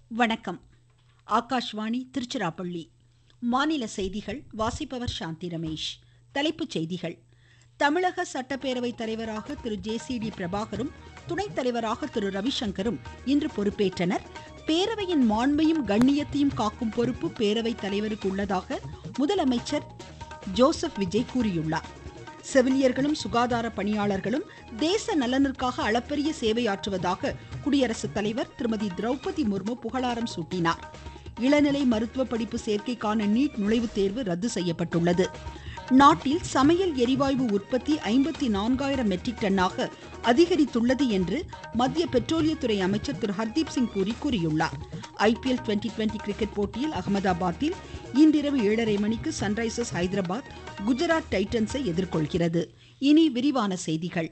வணக்கம் ஆகாஷ்வாணி திருச்சிராப்பள்ளி மாநில செய்திகள் வாசிப்பவர் சாந்தி ரமேஷ் தலைப்புச் செய்திகள் தமிழக சட்டப்பேரவை தலைவராக திரு ஜே சி டி பிரபாகரும் துணைத் தலைவராக திரு ரவிசங்கரும் இன்று பொறுப்பேற்றனர் பேரவையின் மாண்பையும் கண்ணியத்தையும் காக்கும் பொறுப்பு பேரவைத் தலைவருக்கு உள்ளதாக முதலமைச்சர் ஜோசப் விஜய் கூறியுள்ளார் செவிலியர்களும் சுகாதார பணியாளர்களும் தேச நலனிற்காக அளப்பரிய சேவையாற்றுவதாக குடியரசுத் தலைவர் திருமதி திரௌபதி முர்மு புகழாரம் சூட்டினார் இளநிலை மருத்துவ படிப்பு சேர்க்கைக்கான நீட் நுழைவுத் தேர்வு ரத்து செய்யப்பட்டுள்ளது நாட்டில் சமையல் எரிவாயு உற்பத்தி ஐம்பத்தி நான்காயிரம் மெட்ரிக் டன்னாக அதிகரித்துள்ளது என்று மத்திய பெட்ரோலியத்துறை அமைச்சர் திரு ஹர்தீப் சிங் பூரி கூறியுள்ளார் ஐபிஎல் டுவெண்டி டுவெண்டி கிரிக்கெட் போட்டியில் அகமதாபாத்தில் இன்றிரவு ஏழரை மணிக்கு சன்ரைசர்ஸ் ஹைதராபாத் குஜராத் டைட்டன்ஸை எதிர்கொள்கிறது இனி விரிவான செய்திகள்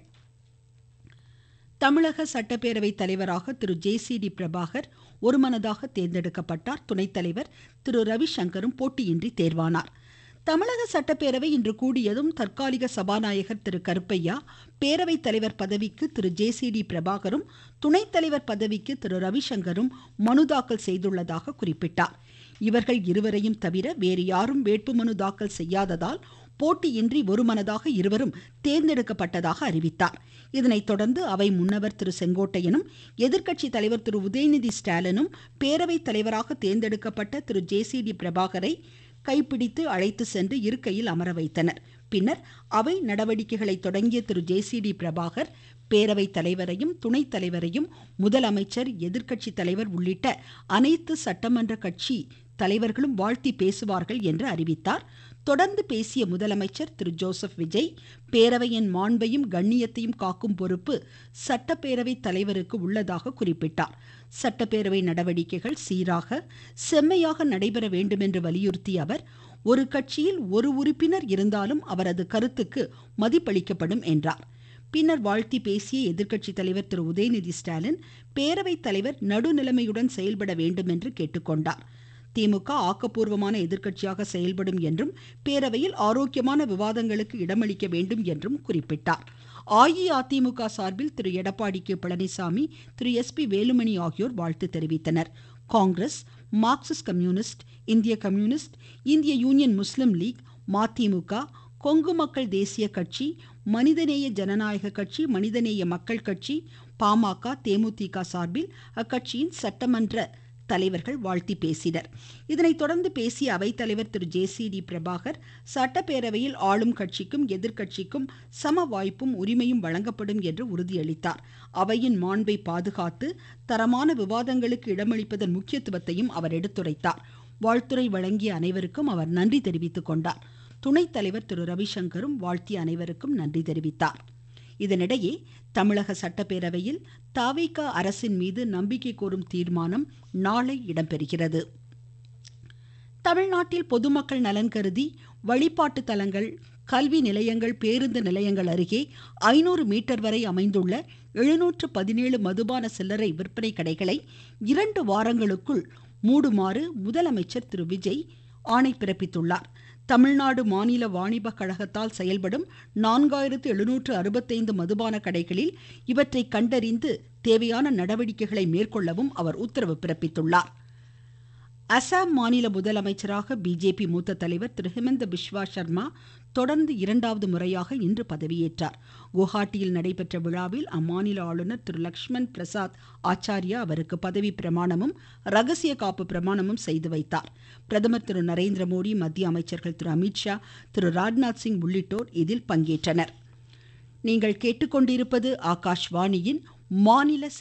தமிழக சட்டப்பேரவை தலைவராக Thiru J C D Prabhakar ஒருமனதாக தேர்ந்தெடுக்கப்பட்டார் துணைத் தலைவர் திரு ரவிசங்கரும் போட்டியின்றி தேர்வானார் தமிழக சட்டப்பேரவை இன்று கூடியதும் தற்காலிக சபாநாயகர் திரு கருப்பையா பேரவைத் தலைவர் பதவிக்கு திரு ஜே சி டி பிரபாகரும் துணைத் தலைவர் பதவிக்கு திரு ரவிசங்கரும் மனு தாக்கல் செய்துள்ளதாக குறிப்பிட்டார் இவர்கள் இருவரையும் தவிர வேறு யாரும் வேட்புமனு தாக்கல் செய்யாததால் போட்டியின்றி ஒருமனதாக இருவரும் தேர்ந்தெடுக்கப்பட்டதாக அறிவித்தார் இதனைத் தொடர்ந்து அவை முன்னவர் திரு செங்கோட்டையனும் எதிர்க்கட்சி தலைவர் திரு உதயநிதி ஸ்டாலினும் பேரவைத் தலைவராக தேர்ந்தெடுக்கப்பட்ட திரு ஜே சி டி பிரபாகரை கைப்பிடித்து அழைத்து சென்று இருக்கையில் அமர வைத்தனர் பின்னர் அவை நடவடிக்கைகளை தொடங்கிய Thiru J C D Prabhakar பேரவைத் தலைவரையும் துணைத் தலைவரையும் முதலமைச்சர் எதிர்க்கட்சி தலைவர் உள்ளிட்ட அனைத்து சட்டமன்ற கட்சி தலைவர்களும் வாழ்த்தி பேசுவார்கள் என்று அறிவித்தார் தொடர்ந்து பேசிய முதலமைச்சர் திரு ஜோசப் விஜய் பேரவையின் மாண்பையும் கண்ணியத்தையும் காக்கும் பொறுப்பு சட்டப்பேரவை தலைவருக்கு உள்ளதாக குறிப்பிட்டார் சட்டப்பேரவை நடவடிக்கைகள் சீராக செம்மையாக நடைபெற வேண்டும் என்று வலியுறுத்திய அவர் ஒரு கட்சியில் ஒரு உறுப்பினர் இருந்தாலும் அவரது கருத்துக்கு மதிப்பளிக்கப்படும் என்றார் பின்னர் வாழ்த்தி பேசிய எதிர்க்கட்சி தலைவர் திரு உதயநிதி ஸ்டாலின் பேரவைத் தலைவர் நடுநிலைமையுடன் செயல்பட வேண்டும் என்று கேட்டுக்கொண்டார் திமுக ஆக்கப்பூர்வமான எதிர்க்கட்சியாக செயல்படும் என்றும் பேரவையில் ஆரோக்கியமான விவாதங்களுக்கு இடமளிக்க வேண்டும் என்றும் குறிப்பிட்டார் அஇஅதிமுக சார்பில் Thiru Edappadi K Palaniswami Thiru S P Velumani ஆகியோர் வாழ்த்து தெரிவித்தனர் காங்கிரஸ் மார்க்சிஸ்ட் கம்யூனிஸ்ட் இந்திய கம்யூனிஸ்ட் இந்திய யூனியன் முஸ்லிம் லீக் மதிமுக கொங்கு மக்கள் தேசிய கட்சி மனிதநேய ஜனநாயக கட்சி மனிதநேய மக்கள் கட்சி பாமக தேமுதிக சார்பில் அக்கட்சியின் சட்டமன்ற தலைவர்கள் வாழ்த்தி பேசினர் இதனைத் தொடர்ந்து பேசிய அவைத்தலைவர் Thiru J C D Prabhakar சட்டப்பேரவையில் ஆளும் கட்சிக்கும் எதிர்க்கட்சிக்கும் சம வாய்ப்பும் உரிமையும் வழங்கப்படும் என்று உறுதியளித்தார் அவையின் மாண்பை பாதுகாத்து தரமான விவாதங்களுக்கு இடமளிப்பதன் முக்கியத்துவத்தையும் அவர் எடுத்துரைத்தார் வாழ்த்துறை வழங்கிய அனைவருக்கும் அவர் நன்றி தெரிவித்துக் கொண்டார் துணைத் தலைவர் திரு ரவிசங்கரும் வாழ்த்திய அனைவருக்கும் நன்றி தெரிவித்தார் இதனிடையே தமிழக சட்டப்பேரவையில் தாவேகா அரசின் மீது நம்பிக்கை கோரும் தீர்மானம் நாளை இடம்பெறுகிறது தமிழ்நாட்டில் பொதுமக்கள் நலன் கருதி வழிபாட்டு தலங்கள் கல்வி நிலையங்கள் பேருந்து நிலையங்கள் அருகே ஐநூறு மீட்டர் வரை அமைந்துள்ள எழுநூற்று பதினேழு மதுபான சில்லறை விற்பனை கடைகளை இரண்டு வாரங்களுக்குள் மூடுமாறு முதலமைச்சர் திரு விஜய் ஆணை பிறப்பித்துள்ளார் தமிழ்நாடு மாநில வாணிப கழகத்தால் செயல்படும் நான்காயிரத்து எழுநூற்று அறுபத்தைந்து மதுபான கடைகளில் இவற்றை கண்டறிந்து தேவையான நடவடிக்கைகளை மேற்கொள்ளவும் அவர் உத்தரவு பிறப்பித்துள்ளார் அசாம் மாநில முதலமைச்சராக பிஜேபி மூத்த தலைவர் திரு ஹிமந்த பிஸ்வா சர்மா தொடர்ந்து இரண்டாவது முறையாக இன்று பதவியேற்றார் குவஹாட்டியில் நடைபெற்ற விழாவில் அம்மாநில ஆளுநர் திரு லக்ஷ்மண் பிரசாத் ஆச்சாரியா அவருக்கு பதவி பிரமாணமும் ரகசிய காப்பு பிரமாணமும் செய்து வைத்தார் பிரதமர் திரு நரேந்திர மோடி மத்திய அமைச்சர்கள் திரு அமித்ஷா திரு ராஜ்நாத் சிங் உள்ளிட்டோர் இதில் பங்கேற்றனர் நீங்கள் கேட்டுக்கொண்டிருப்பது ஆகாஷ்வாணியின் மாநில